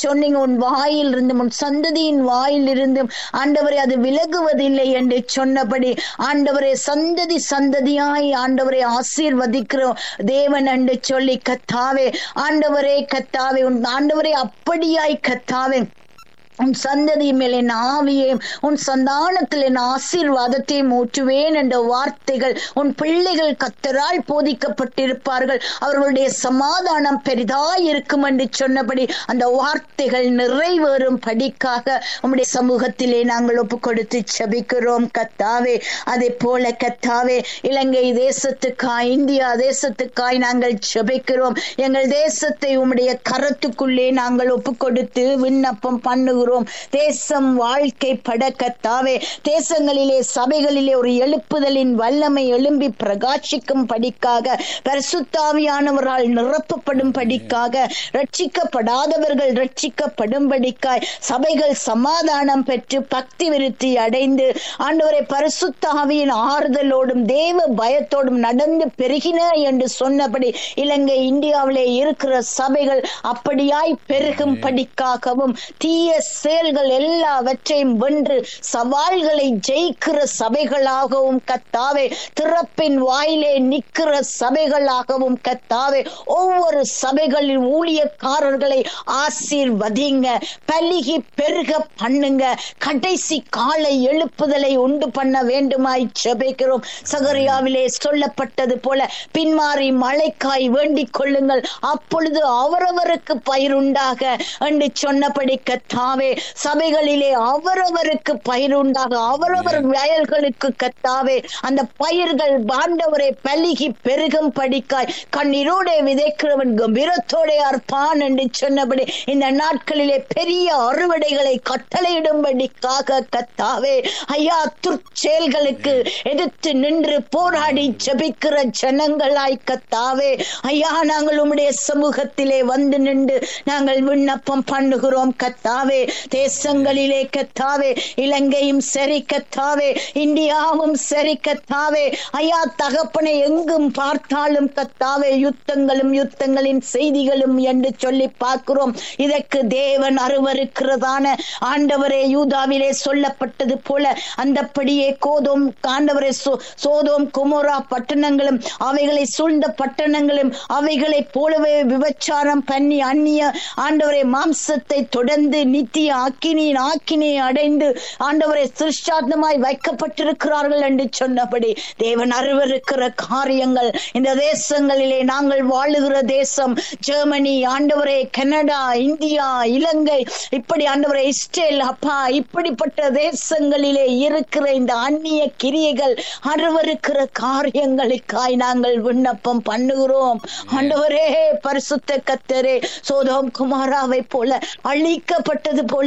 சொன்னீங்க உன் வாயில் இருந்தும் உன் சந்ததியின் வாயில் இருந்தும் ஆண்டவரே அது விலகுவதில்லை என்று சொன்னபடி ஆண்டவரே சந்ததி சந்ததியாய் ஆண்டவரை ஆசீர்வதிக்கிறோம் தேவன் என்று சொல்லி கத்தாவே ஆண்டவரே கத்தாவே உன் ஆண்டவரே அப்படியாய் கத்தாவே உன் சந்ததி மேல் என் ஆவியையும் உன் சந்தானத்தில் என் ஆசீர்வாதத்தையும் ஊற்றுவேன் என்ற வார்த்தைகள் உன் பிள்ளைகள் கத்தரால் போதிக்கப்பட்டிருப்பார்கள் அவர்களுடைய சமாதானம் பெரிதாய் இருக்கும் என்று சொன்னபடி அந்த வார்த்தைகள் நிறைவேறும் படிக்காக உம்முடைய சமூகத்திலே நாங்கள் ஒப்பு கொடுத்து செபிக்கிறோம் கத்தாவே அதே போல கத்தாவே இலங்கை தேசத்துக்காய் இந்தியா தேசத்துக்காய் நாங்கள் செபிக்கிறோம் எங்கள் தேசத்தை உம்முடைய கரத்துக்குள்ளே நாங்கள் ஒப்பு கொடுத்து விண்ணப்பம் பண்ணுகிறோம் தேசம் வாழ்க்கை படக்கத்தாவே தேசங்களிலே சபைகளிலே ஒரு எழுப்புதலின் வல்லமை எழும்பி பிரகாசிக்கும் படிக்காக பரிசுத்தாவியானவரால் நிரப்பப்படும் படிக்காக ரட்சிக்கப்படாதவர்கள் ரட்சிக்கப்படும்படிக்காய் சபைகள் சமாதானம் பெற்று பக்தி விருத்தி அடைந்து ஆண்டவரை பரிசுத்தாவியின் ஆறுதலோடும் தேவ பயத்தோடும் நடந்து பெருகின என்று சொன்னபடி இலங்கை இந்தியாவிலே இருக்கிற சபைகள் அப்படியாய் பெருகும் படிக்காகவும் தீய செயல்கள் எல்லாவற்றையும் வென்று சவால்களை ஜெயிக்கிற சபைகளாகவும் கத்தாவே திறப்பின் வாயிலே நிற்கிற சபைகளாகவும் கத்தாவே ஒவ்வொரு சபைகளின் ஊழியக்காரர்களை ஆசீர்வதிங்க பலிகி பெருக பண்ணுங்க கடைசி காலை எழுப்புதலை உண்டு பண்ண வேண்டுமாய் செபிக்கிறோம் சகரியாவிலே சொல்லப்பட்டது போல பின்மாறி மழைக்காய் வேண்டிக் கொள்ளுங்கள் அப்பொழுது அவரவருக்கு பயிருண்டாக என்று சொன்னபடி கத்தாவே சபைகளிலே அவரவருக்கு பயிருண்டாக அவரவர் வயல்களுக்கு கத்தாவே அந்த பயிர்கள் பாண்டவரை பலிகி பெருகும் படிக்காய் கண்ணீரோடே விதைக்கிறவன் கம்பீரத்தோட அற்பான் என்று சொன்னபடி இந்த நாட்களிலே பெரிய அறுவடைகளை கட்டளையிடும்படிக்காக கத்தாவே ஐயா துர்ச்செயல்களுக்கு எதிர்த்து நின்று போராடி ஜபிக்கிற ஜனங்களாய் கத்தாவே ஐயா நாங்கள் உம்முடைய சமூகத்திலே வந்து நின்று நாங்கள் விண்ணப்பம் பண்ணுகிறோம் கத்தாவே தேசங்களிலே கத்தாவே இலங்கையும் சரி கத்தாவே இந்தியாவும் சரி கத்தாவே ஐயா தகப்பனை எங்கும் பார்த்தாலும் கத்தாவே யுத்தங்களும் யுத்தங்களின் செய்திகளும் என்று சொல்லி பார்க்கிறோம் இதற்கு தேவன் அருவருக்கிறதான ஆண்டவரே யூதாவிலே சொல்லப்பட்டது போல அந்தப்படியே கோதோம் ஆண்டவரே சோதோம் குமோரா பட்டணங்களும் அவைகளை சூழ்ந்த பட்டணங்களும் அவைகளை போலவே விபச்சாரம் பண்ணி அந்நிய ஆண்டவரை மாம்சத்தை தொடர்ந்து நித்திய அக்கினியின் ஆக்கினியை அடைந்து ஆண்டவரை சிருஷ்டாத்மாய் வைக்கப்பட்டிருக்கிறார்கள் என்று சொன்னபடி தேவன் அருவருக்கிற காரியங்கள் இந்த தேசங்களிலே நாங்கள் வாழுகிற தேசம் ஜெர்மனி ஆண்டவரே கனடா இந்தியா இலங்கை இப்படி ஆண்டவரை இஸ்ரேல் அப்பா இப்படிப்பட்ட தேசங்களிலே இருக்கிற இந்த அந்நிய கிரியைகள் அருவருக்கிற காரியங்களுக்காய் நாங்கள் விண்ணப்பம் பண்ணுகிறோம் ஆண்டவரே பரிசுத்த கத்தரே சோதோம் குமாராவை போல அழிக்கப்பட்டது போல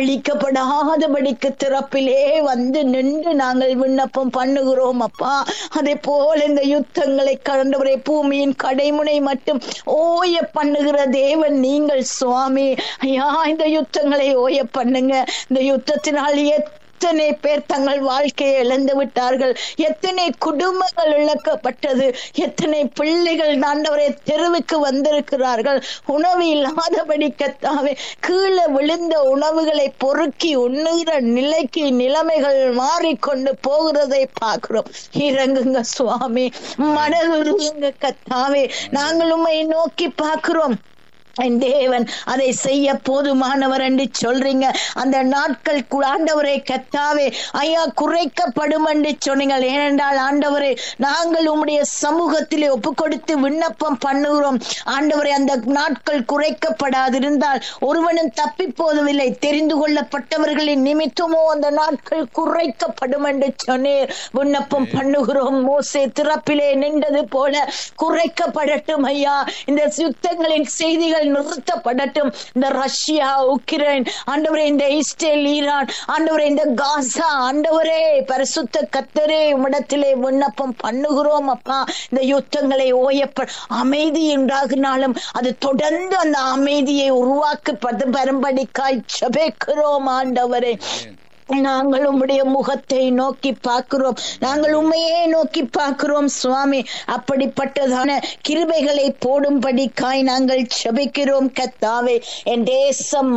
அழிக்கப்படாதபடிக்கு திறப்பிலே வந்து நின்று நாங்கள் விண்ணப்பம் பண்ணுகிறோம் அப்பா அதே போல இந்த யுத்தங்களை கண்டவரை பூமியின் கடைமுனை மட்டும் ஓய பண்ணுகிற தேவன் நீங்கள் சுவாமி ஐயா இந்த யுத்தங்களை ஓய பண்ணுங்க இந்த யுத்தத்தினால் எத்தனை பேர் தங்கள் வாழ்க்கையை இழந்து விட்டார்கள் எத்தனை குடும்பங்கள் இழக்கப்பட்டது எத்தனை பிள்ளைகள் ஆண்டவரை தெருவுக்கு வந்திருக்கிறார்கள் உணவு இல்லாதபடி கத்தாவே கீழே விழுந்த உணவுகளை பொறுக்கி உண்ணுகிற நிலைக்கு நிலைமைகள் மாறிக்கொண்டு போகிறதை பார்க்கிறோம் இறங்குங்க சுவாமி மனதுருங்க கத்தாவே நாங்கள் உண்மை நோக்கி பார்க்கிறோம் என் தேவன் அதை செய்ய போதுமானவர் என்று சொல்றீங்க அந்த நாட்கள் ஆண்டவரை கத்தாவே ஐயா குறைக்கப்படும் என்று சொன்னீங்க ஏனென்றால் ஆண்டவரே நாங்கள் உம்முடைய சமூகத்திலே ஒப்பு கொடுத்து விண்ணப்பம் பண்ணுகிறோம் ஆண்டவரை அந்த நாட்கள் குறைக்கப்படாதிருந்தால் ஒருவனும் தப்பி போதவில்லை தெரிந்து கொள்ளப்பட்டவர்களின் நிமித்தமோ அந்த நாட்கள் குறைக்கப்படும் என்று சொன்னீர் விண்ணப்பம் பண்ணுகிறோம் மோசே திறப்பிலே நின்றது போல குறைக்கப்படட்டும் ஐயா இந்த யுத்தங்களின் செய்திகள் நிறுத்தப்படட்டும் இந்த ரஷ்யா உக்ரைன் ஆண்டவரே இந்த இஸ்ரேல் ஈரான் ஆண்டவரே இந்த காசா ஆண்டவரே பரிசுத்த கத்தரே உம்மிடத்திலே விண்ணப்பம் பண்ணுகிறோம் அப்பா இந்த யுத்தங்களை ஓயப்ப அமைதி உண்டாகினாலும் அது தொடர்ந்து அந்த அமைதியை உருவாக்கப்பட்டு பெரும்படிக்காய் சபைக்கிறோம் ஆண்டவரே நாங்கள் உம்முடைய முகத்தை நோக்கி பார்க்கிறோம் நாங்கள் உண்மையே நோக்கி பார்க்கிறோம் சுவாமி அப்படிப்பட்டதான கிருபைகளை போடும்படிக்காய் நாங்கள் செபிக்கிறோம் கத்தாவே என் தேசம்